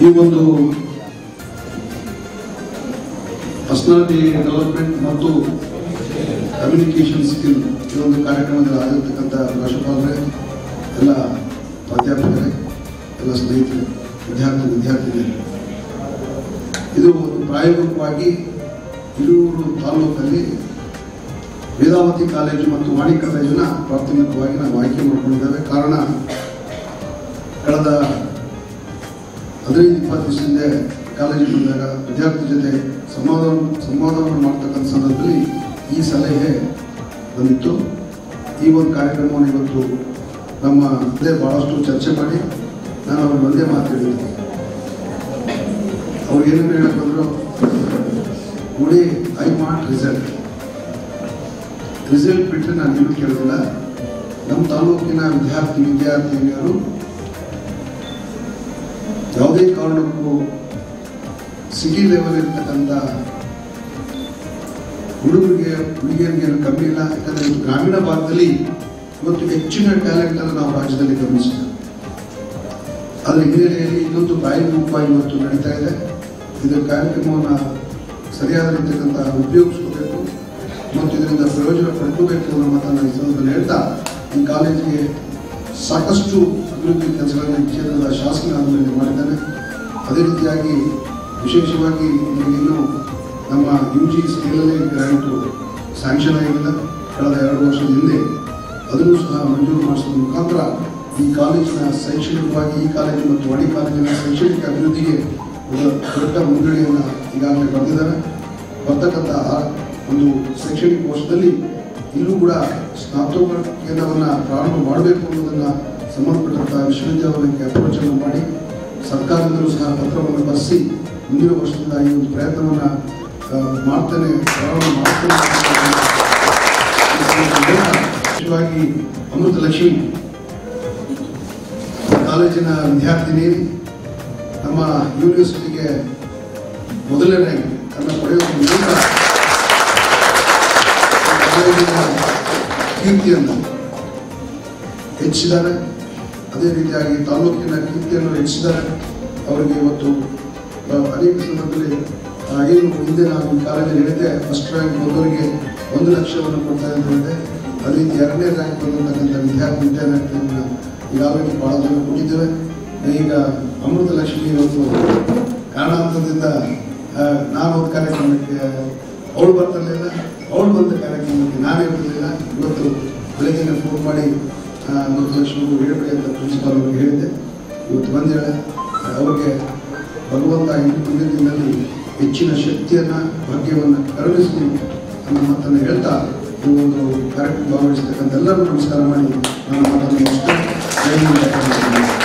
ಈ ಒಂದು personality development ಮತ್ತು ಕಮ್ಯುನಿಕೇಷನ್ ಸ್ಕಿಲ್ ಈ ಒಂದು ಕಾರ್ಯಕ್ರಮದಲ್ಲಿ ಆಗಿರ್ತಕ್ಕಂಥ ಪ್ರಾಂಶುಪಾಲರೇ ಎಲ್ಲ ಪ್ರಾಧ್ಯಾಪಕರೇ ಎಲ್ಲ ಸ್ನೇಹಿತರೆ ವಿದ್ಯಾರ್ಥಿ ವಿದ್ಯಾರ್ಥಿನಿಯರೇ ಇದು ಒಂದು ಪ್ರಾಯೋಗಿಕವಾಗಿ ಹಿರೂರು ತಾಲೂಕಲ್ಲಿ ವೇದಾವತಿ ಕಾಲೇಜು ಮತ್ತು ವಾಣಿ ಕಾಲೇಜನ್ನ ಪ್ರಾಥಮಿಕವಾಗಿ ನಾವು ಆಯ್ಕೆ ಮಾಡಿಕೊಂಡಿದ್ದೇವೆ ಕಾರಣ ಕಳೆದ ಹದಿನೈದು ಇಪ್ಪತ್ತು ದಿವಸದಿಂದ ಕಾಲೇಜಿಗೆ ಬಂದಾಗ ವಿದ್ಯಾರ್ಥಿ ಜೊತೆ ಸಂವಾದ ಸಂವಾದವನ್ನು ಮಾಡ್ತಕ್ಕಂಥ ಸಂದರ್ಭದಲ್ಲಿ ಈ ಸಲಹೆ ಬಂದಿತ್ತು ಈ ಒಂದು ಕಾರ್ಯಕ್ರಮವನ್ನು ಇವತ್ತು ನಮ್ಮ ಅದೇ ಭಾಳಷ್ಟು ಚರ್ಚೆ ಮಾಡಿ ನಾನು ಅವ್ರಿಗೆ ಒಂದೇ ಮಾತು ಹೇಳಿದ್ದೆ ಅವ್ರು ಏನೇನು ಹೇಳಕ್ ಬಂದ್ರು ನೋಡಿ ಐ ವಾಂಟ್ ರಿಸಲ್ಟ್ ರಿಸಲ್ಟ್ ಬಿಟ್ಟರೆ ನಾನು ಏನು ಕೇಳೋದಿಲ್ಲ ನಮ್ಮ ತಾಲೂಕಿನ ವಿದ್ಯಾರ್ಥಿ ವಿದ್ಯಾರ್ಥಿನಿಯರು ಯಾವುದೇ ಕಾರಣಕ್ಕೂ ಸಿಟಿ ಲೆವೆಲ್ ಇರ್ತಕ್ಕಂಥ ಹುಡುಗರಿಗೆ ಹುಡುಗಿಯರಿಗೆ ಏನು ಕಮ್ಮಿ ಇಲ್ಲ ಯಾಕಂದರೆ ಇವತ್ತು ಗ್ರಾಮೀಣ ಭಾಗದಲ್ಲಿ ಇವತ್ತು ಹೆಚ್ಚಿನ ಟ್ಯಾಲೆಂಟ್ ಅನ್ನು ನಾವು ರಾಜ್ಯದಲ್ಲಿ ಗಮನಿಸ್ತೇವೆ ಅದರ ಹಿನ್ನೆಲೆಯಲ್ಲಿ ಇದೊಂದು ಪ್ರಾಯೋಗಿಕವಾಗಿ ಇವತ್ತು ನಡೀತಾ ಇದೆ ಇದರ ಕಾರ್ಯಕ್ರಮವನ್ನು ಸರಿಯಾದ ರೀತಿಯಂತ ಉಪಯೋಗಿಸ್ಕೋಬೇಕು ಮತ್ತು ಇದರಿಂದ ಪ್ರಯೋಜನ ಪಡ್ಕೋಬೇಕು ಅನ್ನೋ ಮಾತನ್ನು ಈ ಸಂದರ್ಭದಲ್ಲಿ ಹೇಳ್ತಾ ಈ ಕಾಲೇಜಿಗೆ ಸಾಕಷ್ಟು ಅಭಿವೃದ್ಧಿ ಕೆಲಸಗಳನ್ನು ಈ ಕ್ಷೇತ್ರದ ಶಾಸನ ಆದಮೇಲೆ ಮಾಡಿದ್ದಾನೆ ಅದೇ ರೀತಿಯಾಗಿ ವಿಶೇಷವಾಗಿ ಇನ್ನೂ ನಮ್ಮ ಯು ಜಿ ಸ್ಕೇಲಲ್ಲೇ ಗ್ರಾಂಟು ಸ್ಯಾಂಕ್ಷನ್ ಆಗಿಲ್ಲ ಕಳೆದ ಎರಡು ವರ್ಷದ ಹಿಂದೆ ಅದನ್ನು ಸಹ ಮಂಜೂರು ಮಾಡಿಸೋದ್ರ ಮುಖಾಂತರ ಈ ಕಾಲೇಜಿನ ಶೈಕ್ಷಣಿಕವಾಗಿ ಈ ಕಾಲೇಜು ಮತ್ತು ವಾಣಿ ಕಾಲೇಜಿನ ಶೈಕ್ಷಣಿಕ ಅಭಿವೃದ್ಧಿಗೆ ಒಂದು ದೊಡ್ಡ ಮುನ್ನಡೆಯನ್ನು ಈಗಾಗಲೇ ಬರೆದಿದ್ದಾರೆ ಬರ್ತಕ್ಕಂಥ ಆ ಒಂದು ಶೈಕ್ಷಣಿಕ ವರ್ಷದಲ್ಲಿ ಇಲ್ಲೂ ಕೂಡ ಸ್ನಾತಕೋತ್ತರ ಕೇಂದ್ರವನ್ನು ಪ್ರಾರಂಭ ಮಾಡಬೇಕು ಅನ್ನೋದನ್ನು ಸಂಬಂಧಪಟ್ಟಂಥ ವಿಶ್ವವಿದ್ಯಾಲಯಕ್ಕೆ ಅಪ್ರೋಚ್ ಅನ್ನು ಮಾಡಿ ಸರ್ಕಾರದಿಂದಲೂ ಸಹ ಪತ್ರವನ್ನು ಬರೆಸಿ ಮುಂದಿನ ವರ್ಷದಿಂದ ಈ ಒಂದು ಪ್ರಯತ್ನವನ್ನು ಆ, ಮಾಡ್ತೇನೆ ಪ್ರಾರಂಭ ಮಾಡ್ತೇನೆ ವಿಶೇಷವಾಗಿ ಅಮೃತ ಲಕ್ಷ್ಮಿ ಕಾಲೇಜಿನ ವಿದ್ಯಾರ್ಥಿನಿ ನಮ್ಮ ಯೂನಿವರ್ಸಿಟಿಗೆ ಮೊದಲನೇ ರ್ಯಾಂಕ್ ಅನ್ನು ಪಡೆಯುವ ಮೂಲಕ ಕಾಲೇಜಿನ ಕೀರ್ತಿಯನ್ನು ಹೆಚ್ಚಿದ್ದಾರೆ ಅದೇ ರೀತಿಯಾಗಿ ತಾಲೂಕಿನ ಕೀರ್ತಿಯನ್ನು ಹೆಚ್ಚಿದ್ದಾರೆ ಅವರಿಗೆ ಇವತ್ತು ಆ, ಅನೇಕ ಸಂದರ್ಭದಲ್ಲಿ ಆ, ಏನು ಹಿಂದೆ ನಾನು ಈ ಕಾಲೇಜಲ್ಲಿ ಹೇಳಿದ್ದೆ ಫಸ್ಟ್ ರ್ಯಾಂಕ್ ಮೊದಲಿಗೆ ಒಂದು ಲಕ್ಷವನ್ನು ಕೊಡ್ತಾ ಅಂತ ಹೇಳಿದೆ ಅದೇ ರೀತಿ ಎರಡನೇ ರ್ಯಾಂಕ್ ಬಂದಿರತಕ್ಕಂಥ ವಿದ್ಯಾರ್ಥಿ ವಿದ್ಯಾರ್ಥಿಯನ್ನು ಈಗಾಗಲೇ ಭಾಳ ಜನ ಕೊಟ್ಟಿದ್ದೇವೆ ಈಗ ಅಮೃತ ಲಕ್ಷ್ಮಿ ಇವತ್ತು ಕಾರಣಾಂತರದಿಂದ ಆ, ನಾನು ಒಂದು ಕಾರ್ಯಕ್ರಮಕ್ಕೆ ಅವಳು ಬರ್ತಿರ್ಲಿಲ್ಲ ಅವಳು ಬಂದ ಕಾರ್ಯಕ್ರಮಕ್ಕೆ ನಾನೇ ಇರಲಿಲ್ಲ ಇವತ್ತು ಬೆಳಗ್ಗೆ ಫೋನ್ ಮಾಡಿ ಆ, ಅಮೃತ ಲಕ್ಷ್ಮಿ ಹೇಳ್ಬೇಡಿ ಅಂತ ಪ್ರಿನ್ಸಿಪಾಲ್ ಅವ್ರಿಗೆ ಹೇಳಿದ್ದೆ ಇವತ್ತು ಬಂದೇಳೆ ಅವ್ರಿಗೆ ಭಗವಂತ ಇನ್ನು ಮುಂದಿನ ದಿನದಲ್ಲಿ ಹೆಚ್ಚಿನ ಶಕ್ತಿಯನ್ನು ಭಾಗ್ಯವನ್ನು ಕರುಣಿಸಲಿ ಅನ್ನೋ ಮಾತನ್ನು ಹೇಳ್ತಾ ಈ ಒಂದು ಕಾರ್ಯಕ್ರಮ ಭಾಗವಹಿಸ್ತಕ್ಕಂಥ ಎಲ್ಲರೂ ನಮಸ್ಕಾರ ಮಾಡಿ ನಾನು ಮಾತನ್ನು ಮುಗಿಸ್ತೇನೆ ಜೈ ಹಿಂದ್, ಜೈ ಕರ್ನಾಟಕ.